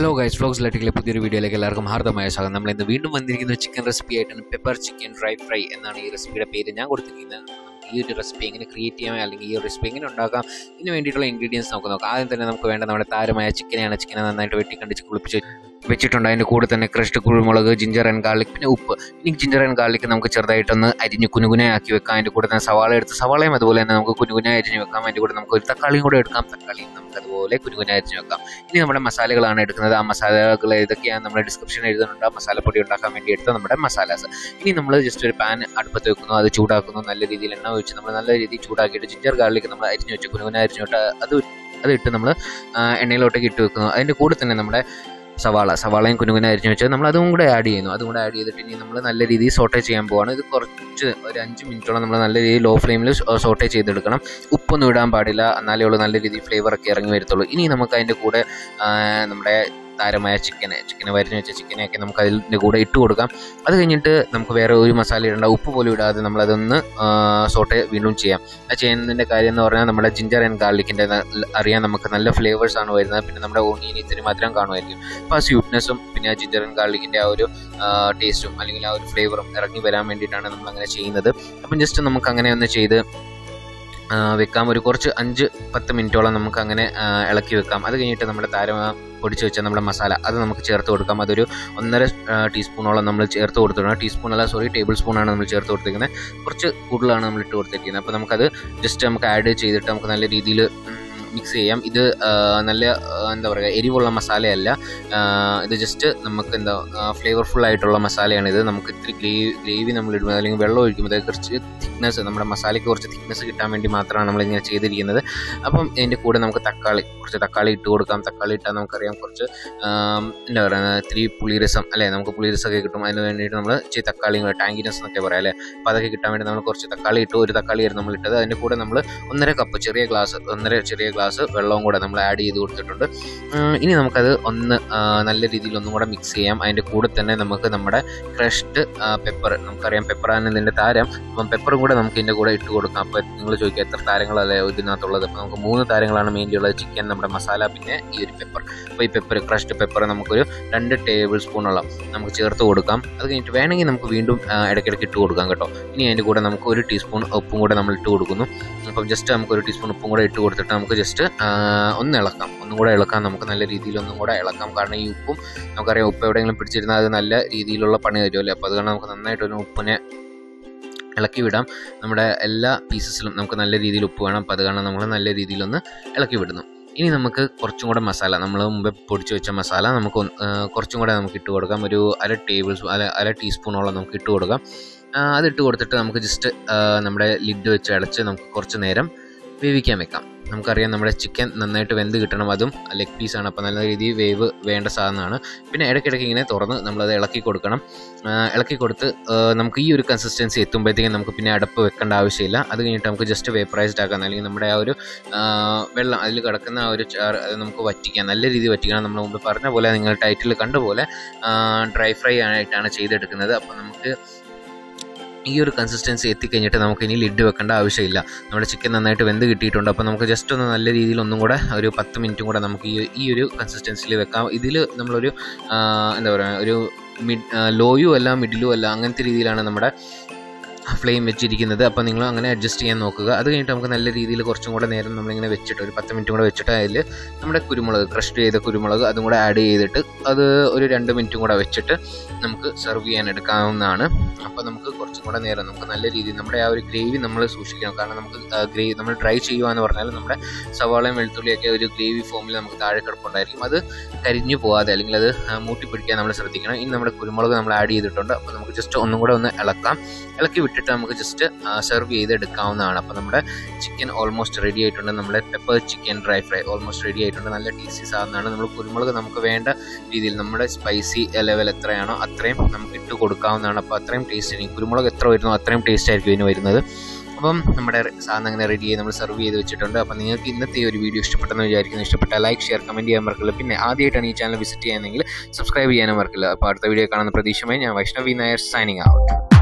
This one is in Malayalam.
ഹലോ ഗൈസ് ഫ്ലോക്സ് ലെറ്റിലെ പുതിയൊരു വീഡിയോയിലേക്ക് എല്ലാവർക്കും ഹാർദമായ സ്വാഗതം നമ്മൾ ഇന്ന് വീണ്ടും വന്നിരിക്കുന്ന ചിക്കൻ റെസിപ്പി ആയിട്ടാണ് പെപ്പർ ചിക്കൻ ഡ്രൈ ഫ്രൈ എന്നാണ് ഈ റെസിപ്പിയുടെ പേര് ഞാൻ കൊടുത്തിരിക്കുന്നത് നമുക്ക് ഈ ഒരു റെസിപ്പി എങ്ങനെ ക്രിയേറ്റ് ചെയ്യാം അല്ലെങ്കിൽ ഈ ഒരു റെസിപ്പി എങ്ങനെ ഉണ്ടാക്കാം ഇതിന് വേണ്ടിയിട്ടുള്ള ഇൻഗ്രീഡിയൻസ് നമുക്ക് നോക്കാം ആദ്യം തന്നെ നമുക്ക് വേണ്ട നമ്മുടെ താരമായ ചിക്കനെയാണ് ചിക്കനെ നന്നായിട്ട് വെട്ടി കണ്ടിച്ച് കുളിപ്പിച്ച് വെച്ചിട്ടുണ്ട് അതിൻ്റെ കൂടെ തന്നെ ക്രഷ്ഡ് കുരുമുളക് ജിഞ്ചർ ആൻഡ് ഗാർലിക് പിന്നെ ഉപ്പ് ഇനി ജിഞ്ചർ ആൻഡ് ഗാർലിക് നമുക്ക് ചെറുതായിട്ടൊന്ന് അരിഞ്ഞ് കുനുകുനയാക്കി വെക്കാം അതിൻ്റെ കൂടെ തന്നെ സവാള എടുത്ത് സവാളയും അതുപോലെ തന്നെ നമുക്ക് കുനുകുന അരിഞ്ഞ് വെക്കാം അതിൻ്റെ കൂടെ നമുക്ക് ഒരു തക്കാളിയും കൂടെ എടുക്കാം തക്കാളിയും നമുക്ക് അതുപോലെ കുനുകുന അരിഞ്ഞ് വെക്കാം ഇനി നമ്മുടെ മസാലകളാണ് എടുക്കുന്നത് ആ മസാലകൾ ഏതൊക്കെയാണ് നമ്മുടെ ഡിസ്ക്രിപ്ഷൻ എഴുതുന്നുണ്ട് ആ മസാലപ്പൊടി ഉണ്ടാക്കാൻ വേണ്ടി എടുത്ത നമ്മുടെ മസാലാസ് ഇനി നമ്മൾ ജസ്റ്റ് ഒരു പാൻ അടുപ്പത്ത് വെക്കുന്നു അത് ചൂടാക്കുന്നു നല്ല രീതിയിൽ എണ്ണ ഒഴിച്ച് നമ്മൾ നല്ല രീതിയിൽ ചൂടാക്കിയിട്ട് ജിഞ്ചർ ഗാർലിക് നമ്മൾ അരിഞ്ഞ് വെച്ച് കുനുകുന അരിഞ്ഞ് വിട്ട് അത് അത് ഇട്ട് നമ്മൾ എണ്ണയിലോട്ടേക്ക് ഇട്ട് വെക്കുന്നു അതിൻ്റെ കൂടെ തന്നെ നമ്മുടെ സവാള സവാളയും കുനുകുന അരിഞ്ഞ് വെച്ച് നമ്മൾ അതും കൂടെ ആഡ് ചെയ്യുന്നു അതും കൂടെ ആഡ് ചെയ്തിട്ട് ഇനി നമ്മൾ നല്ല രീതിയിൽ സോട്ടേ ചെയ്യാൻ പോവാണ് ഇത് കുറച്ച് ഒരു അഞ്ച് മിനിറ്റോളം നമ്മൾ നല്ല രീതിയിൽ ലോ ഫ്ലെയിമിൽ സോട്ടേ ചെയ്തെടുക്കണം ഉപ്പൊന്നും ഇടാൻ പാടില്ല എന്നാലേ ഉള്ളൂ നല്ല രീതിയിൽ ഫ്ലേവർ ഒക്കെ ഇറങ്ങി വരത്തുള്ളൂ ഇനി നമുക്ക് അതിൻ്റെ കൂടെ ആ, നമ്മുടെ താരമായ ചിക്കന് ചിക്കന് വരിഞ്ഞ് വെച്ച ചിക്കനെയൊക്കെ നമുക്ക് അതിൻ്റെ കൂടെ ഇട്ട് കൊടുക്കാം അത് കഴിഞ്ഞിട്ട് നമുക്ക് വേറെ ഒരു മസാല ഇടേണ്ട ഉപ്പ് പോലും ഇടാതെ നമ്മളതൊന്ന് സോട്ടെ വീണ്ടും ചെയ്യാം അത് ചെയ്യുന്നതിൻ്റെ കാര്യം എന്ന് പറഞ്ഞാൽ നമ്മുടെ ജിഞ്ചർ ആൻഡ് ഗാർലിക്കിൻ്റെ അറിയാൻ നമുക്ക് നല്ല ഫ്ലേവേഴ്സ് ആണ് വരുന്നത് പിന്നെ നമ്മുടെ ഓണിയൻ ഇത്തിരി മധുരം കാണുമായിരിക്കും അപ്പോൾ ആ സ്വീറ്റ്നെസ്സും പിന്നെ ആ ജിഞ്ചർ ആൻഡ് ഗാർലിക്കിൻ്റെ ആ ഒരു ടേസ്റ്റും അല്ലെങ്കിൽ ആ ഒരു ഫ്ലേവറും ഇറങ്ങി വരാൻ വേണ്ടിയിട്ടാണ് നമ്മൾ അങ്ങനെ ചെയ്യുന്നത് അപ്പം ജസ്റ്റ് നമുക്ക് അങ്ങനെ ഒന്ന് ചെയ്ത് ആ, വെക്കാം ഒരു കുറച്ച് അഞ്ച് പത്ത് മിനിറ്റോളം നമുക്ക് അങ്ങനെ ആ, ഇളക്കി വെക്കാം അത് കഴിഞ്ഞിട്ട് നമ്മുടെ താരം പൊടിച്ച് വെച്ച നമ്മുടെ മസാല അത് നമുക്ക് ചേർത്ത് കൊടുക്കാം അതൊരു ഒന്നര ആ, ടീസ്പൂണോളം നമ്മൾ ചേർത്ത് കൊടുത്തിട്ടുണ്ട് ടീസ്പൂൺ അല്ല സോറി ടേബിൾ സ്പൂണാണ് നമ്മൾ ചേർത്ത് കൊടുത്തിരിക്കുന്നത് കുറച്ച് കൂടുതലാണ് നമ്മൾ ഇട്ട് കൊടുത്തിരിക്കുന്നത് അപ്പോൾ നമുക്കത് ജസ്റ്റ് നമുക്ക് ആഡ് ചെയ്തിട്ട് നമുക്ക് നല്ല രീതിയിൽ മിക്സ് ചെയ്യാം ഇത് ആ, നല്ല ആ, എന്താ പറയുക എരിവുള്ള മസാലയല്ല ആ, ഇത് ജസ്റ്റ് നമുക്ക് എന്താ ഫ്ലേവർഫുൾ ആയിട്ടുള്ള മസാലയാണ് ഇത് നമുക്ക് ഇത്തിരി ഗ്രേവി ഗ്രേവി നമ്മൾ ഇടുമ്പോൾ അല്ലെങ്കിൽ വെള്ളം ഒഴിക്കുമ്പോൾ അത് കുറച്ച് തിക്നെസ് നമ്മുടെ മസാലയ്ക്ക് കുറച്ച് തിക്നെസ് കിട്ടാൻ വേണ്ടി മാത്രമാണ് നമ്മൾ ഇങ്ങനെ ചെയ്തിരിക്കുന്നത് അപ്പം ഇതിൻ്റെ കൂടെ നമുക്ക് തക്കാളി കുറച്ച് തക്കാളി ഇട്ട് കൊടുക്കാം തക്കാളി ഇട്ടാൽ നമുക്കറിയാം കുറച്ച് ആം, എന്താ പറയുക ഇത്തിരി പുളിരസം അല്ലേ നമുക്ക് പുളിരസമൊക്കെ കിട്ടും അതിന് വേണ്ടിയിട്ട് നമ്മൾ ഇച്ചിരി തക്കാളിയും കൂടെ ടാങ്കിനസ് എന്നൊക്കെ പറയാം അല്ലേ അപ്പോൾ അതൊക്കെ കിട്ടാൻ വേണ്ടി നമ്മൾ കുറച്ച് തക്കാളി ഇട്ടു ഒരു തക്കാളിയായിരുന്നു നമ്മൾ ഇട്ടത് അതിൻ്റെ കൂടെ നമ്മൾ ഒന്നര കപ്പ് ചെറിയ ഗ്ലാസ് ഒന്നര ചെറിയ ഗ്ലാസ് വെള്ളവും കൂടെ നമ്മൾ ആഡ് ചെയ്ത് കൊടുത്തിട്ടുണ്ട് ഉം, ഇനി നമുക്കത് ഒന്ന് ആ, നല്ല രീതിയിൽ ഒന്നും കൂടെ മിക്സ് ചെയ്യാം അതിൻ്റെ കൂടെ തന്നെ നമുക്ക് നമ്മുടെ ക്രഷ്ഡ് പെപ്പർ നമുക്കറിയാം പെപ്പറാണ് ഇതിൻ്റെ താരം അപ്പം പെപ്പറും കൂടെ നമുക്ക് ഇതിൻ്റെ കൂടെ ഇട്ട് കൊടുക്കാം അപ്പോൾ നിങ്ങൾ ചോദിക്കുക എത്ര താരങ്ങളല്ലേ ഇതിനകത്തുള്ളത് അപ്പോൾ നമുക്ക് മൂന്ന് താരങ്ങളാണ് മെയിൻലി ഉള്ളത് ചിക്കൻ നമ്മുടെ മസാല പിന്നെ ഈ ഒരു പെപ്പർ അപ്പോൾ ഈ പെപ്പർ ക്രഷ്ഡ് പെപ്പർ നമുക്കൊരു രണ്ട് ടേബിൾ സ്പൂണോളം നമുക്ക് ചേർത്ത് കൊടുക്കാം അത് കഴിഞ്ഞിട്ട് വേണമെങ്കിൽ നമുക്ക് വീണ്ടും ആ, ഇടയ്ക്കിടയ്ക്ക് ഇട്ട് കൊടുക്കാം കേട്ടോ ഇനി അതിൻ്റെ കൂടെ നമുക്ക് ഒരു ടീസ്പൂൺ ഉപ്പും കൂടെ നമ്മൾ ഇട്ട് കൊടുക്കുന്നു അപ്പം ജസ്റ്റ് നമുക്ക് ഒരു ടീസ്പൂൺ ഉപ്പും കൂടെ ഇട്ട് കൊടുത്തിട്ട് നമുക്ക് ജസ്റ്റ് ഒന്ന് ഇളക്കാം ഒന്നും കൂടെ ഇളക്കാം നമുക്ക് നല്ല രീതിയിൽ ഒന്നും കൂടെ ഇളക്കാം കാരണം ഈ ഉപ്പും നമുക്കറിയാം ഉപ്പ് എവിടെയെങ്കിലും പിടിച്ചിരുന്നാൽ അത് നല്ല രീതിയിലുള്ള പണി തരുമല്ലേ അപ്പോൾ അത് കാരണം നമുക്ക് നന്നായിട്ടൊരു ഉപ്പിനെ ഇളക്കി വിടാം നമ്മുടെ എല്ലാ പീസസിലും നമുക്ക് നല്ല രീതിയിൽ ഉപ്പ് വേണം അപ്പോൾ അത് കാരണം നമ്മൾ നല്ല രീതിയിലൊന്ന് ഇളക്കി വിടുന്നു ഇനി നമുക്ക് കുറച്ചും കൂടെ മസാല നമ്മൾ മുമ്പേ പൊടിച്ച് വെച്ച മസാല നമുക്ക് ഒന്ന്, ആ, കുറച്ചും കൂടെ നമുക്ക് ഇട്ട് കൊടുക്കാം ഒരു അര ടേബിൾ സ്പൂൺ അര അര ടീസ്പൂണോളം നമുക്ക് ഇട്ട് കൊടുക്കാം ആ, അതിട്ട് കൊടുത്തിട്ട് നമുക്ക് ജസ്റ്റ് നമ്മുടെ ലിഡ് വെച്ച് അടച്ച് നമുക്ക് കുറച്ച് നേരം വേവിക്കാൻ വെക്കാം നമുക്കറിയാം നമ്മുടെ ചിക്കൻ നന്നായിട്ട് വെന്ത് കിട്ടണം അതും ലെഗ് പീസാണ് അപ്പോൾ നല്ല രീതിയിൽ വേവ് വേണ്ട സാധനമാണ് പിന്നെ ഇടയ്ക്കിടയ്ക്ക് ഇങ്ങനെ തുറന്ന് നമ്മളത് ഇളക്കി കൊടുക്കണം ആ, ഇളക്കി കൊടുത്ത് ആ, നമുക്ക് ഈ ഒരു കൺസിസ്റ്റൻസി എത്തുമ്പോഴത്തേക്കും നമുക്ക് പിന്നെ അടപ്പ് വെക്കേണ്ട ആവശ്യമില്ല അത് കഴിഞ്ഞിട്ട് നമുക്ക് ജസ്റ്റ് വേപ്പറൈസ്ഡ് ആക്കാം അല്ലെങ്കിൽ നമ്മുടെ ആ ഒരു ആ, വെള്ളം അതിൽ കിടക്കുന്ന ആ ഒരു ചാർ അത് നമുക്ക് വറ്റിക്കാം നല്ല രീതിയിൽ വറ്റിക്കണം നമ്മൾ മുമ്പ് പറഞ്ഞ പോലെ നിങ്ങൾ ടൈറ്റിൽ കണ്ട പോലെ ഡ്രൈ ഫ്രൈ ആയിട്ടാണ് ചെയ്തെടുക്കുന്നത് അപ്പോൾ നമുക്ക് ഈ ഒരു കൺസിസ്റ്റൻസി എത്തിക്കഴിഞ്ഞിട്ട് നമുക്ക് ഇനി ലിഡ് വെക്കേണ്ട ആവശ്യമില്ല നമ്മുടെ ചിക്കൻ നന്നായിട്ട് വെന്ത് കിട്ടിയിട്ടുണ്ട് അപ്പോൾ നമുക്ക് ജസ്റ്റ് ഒന്ന് നല്ല രീതിയിൽ ഒന്നും കൂടെ ഒരു പത്ത് മിനിറ്റും കൂടെ നമുക്ക് ഈ ഈ ഒരു കൺസിസ്റ്റൻസിയിൽ വെക്കാം ഇതിൽ നമ്മളൊരു ആ, എന്താ പറയുക ഒരു മിഡ് ലോയും അല്ല മിഡിലും അല്ല അങ്ങനത്തെ രീതിയിലാണ് നമ്മുടെ ഫ്ലെയിം വെച്ചിരിക്കുന്നത് അപ്പോൾ നിങ്ങൾ അങ്ങനെ അഡ്ജസ്റ്റ് ചെയ്യാൻ നോക്കുക അത് കഴിഞ്ഞിട്ട് നമുക്ക് നല്ല രീതിയിൽ കുറച്ചും കൂടെ നേരം നമ്മളിങ്ങനെ വെച്ചിട്ട് ഒരു പത്ത് മിനിറ്റും കൂടെ വെച്ചിട്ട് അതിൽ നമ്മുടെ കുരുമുളക് ക്രഷ് ചെയ്ത കുരുമുളക് അതും കൂടെ ആഡ് ചെയ്തിട്ട് അത് ഒരു രണ്ട് മിനിറ്റും കൂടെ വെച്ചിട്ട് നമുക്ക് സെർവ് ചെയ്യാൻ എടുക്കാവുന്നതാണ് അപ്പോൾ നമുക്ക് കുറച്ചും കൂടെ നേരം നമുക്ക് നല്ല രീതിയിൽ നമ്മുടെ ആ ഒരു ഗ്രേവി നമ്മൾ സൂക്ഷിക്കണം കാരണം നമുക്ക് ഗ്രേവി നമ്മൾ ഡ്രൈ ചെയ്യുക എന്ന് പറഞ്ഞാൽ നമ്മുടെ സവാളയും വെളുത്തുള്ളിയൊക്കെ ഒരു ഗ്രേവി ഫോമിൽ നമുക്ക് താഴെ കിടപ്പുണ്ടായിരിക്കും അത് കരിഞ്ഞു പോകാതെ അല്ലെങ്കിൽ അത് ആ, മൂട്ടി പിടിക്കാൻ നമ്മൾ ശ്രദ്ധിക്കണം ഇനി നമ്മുടെ കുരുമുളക് നമ്മൾ ആഡ് ചെയ്തിട്ടുണ്ട് അപ്പോൾ നമുക്ക് ജസ്റ്റ് ഒന്നും കൂടെ ഒന്ന് ഇളക്കാം ഇളക്കി വിട്ടിട്ട് നമുക്ക് ജസ്റ്റ് സെർവ് ചെയ്ത് എടുക്കാവുന്നതാണ് അപ്പോൾ നമ്മുടെ ചിക്കൻ ഓൾമോസ്റ്റ് റെഡി ആയിട്ടുണ്ട് നമ്മുടെ pepper chicken dry fry almost ready ആയിട്ടുണ്ട് നല്ല ടേസ്റ്റി സാധനമാണ് നമ്മൾ കുരുമുളക് നമുക്ക് വേണ്ട രീതിയിൽ നമ്മുടെ സ്പൈസി ലെവൽ എത്രയാണോ അത്രയും നമുക്ക് ഇട്ട് കൊടുക്കാവുന്നതാണ് അപ്പോൾ അത്രയും ടേസ്റ്റ് ആയിരിക്കും കുരുമുളക് എത്ര വരുന്നോ അത്രയും ടേസ്റ്റ് ആയിരിക്കും ഇതിന് വരുന്നത് അപ്പം നമ്മുടെ സാധനം അങ്ങനെ റെഡി ചെയ്ത് നമ്മൾ സെർവ് ചെയ്ത് വെച്ചിട്ടുണ്ട് അപ്പോൾ നിങ്ങൾക്ക് ഇന്നത്തെ ഈ ഒരു വീഡിയോ ഇഷ്ടപ്പെട്ടെന്ന് വിചാരിക്കുന്നു ഇഷ്ടപ്പെട്ട ലൈക്ക് ഷെയർ കമൻറ്റ് ചെയ്യാൻ മറക്കില്ല പിന്നെ ആദ്യമായിട്ടാണ് ഈ ചാനൽ വിസിറ്റ് ചെയ്യുന്നതെങ്കിൽ സബ്സ്ക്രൈബ് ചെയ്യാനും മറക്കില്ല അപ്പോൾ അടുത്ത വീഡിയോ കാണുന്ന പ്രതീക്ഷമായി ഞാൻ വൈഷ്ണവി നായർ സൈനിങ് ഔട്ട്